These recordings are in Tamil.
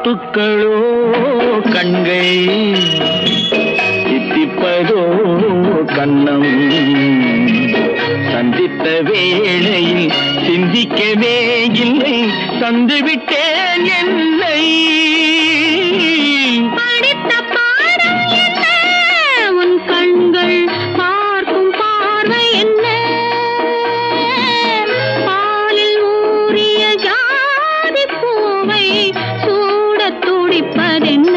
முத்துக்களோ கண்கள் தித்திப்பதோ கண்ணம் சந்தித்த வேளையில் சிந்திக்கவே இல்லை தந்துவிட்டேன் என்னை படித்த பாடம் என்ன உன் கண்கள் பார்க்கும் பார்வை என்ன பாலில் ஊறிய ஜாதி பூவை சூடத் துடிப்பதென்ன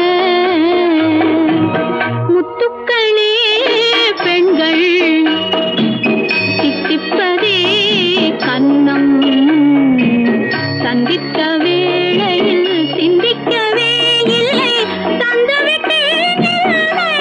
முத்துக்களே பெண்கள் தித்திப்பதே கன்னம் சந்தித்த வேளையில் சிந்திக்கவே இல்லை தந்துவிட்டேன் இல்லை.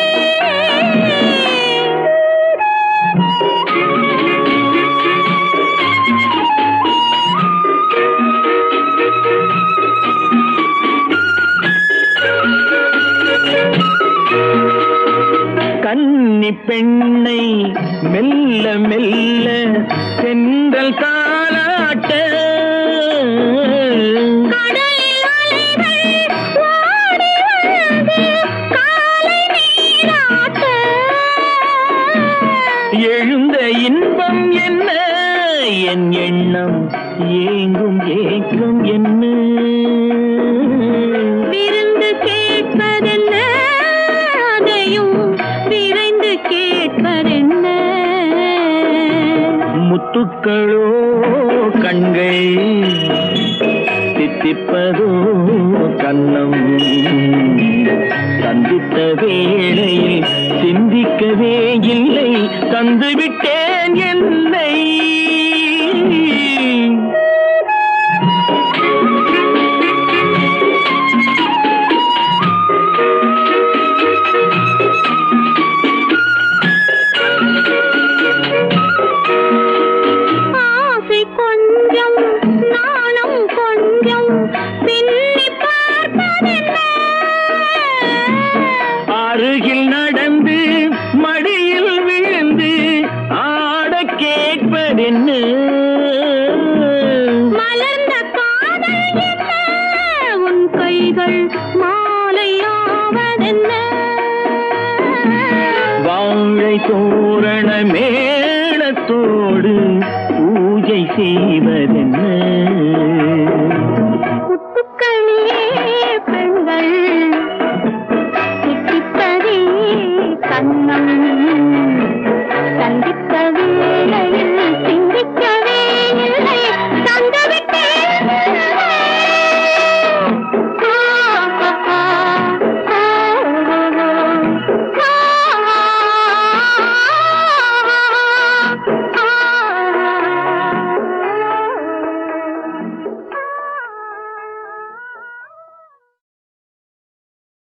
கன்னி பெண்ணை மெல்ல மெல்ல சென்றல் தாளாட்ட கடலில் அலைகள் ஓடி வந்து காலை நீராட்ட. எழுந்த இன்பம் என்ன என் எண்ணம் ஏங்கும் ஏக்கம் என்ன விருந்து கேட்பதென்ன அதையும் விரைந்து கேட்பதென்ன முத்துக்களோ கண்கள் தித்திப்பதோ கண்ணம் சந்தித்த வேளையில் சிந்திக்கவே இல்லை தந்துவிட்டே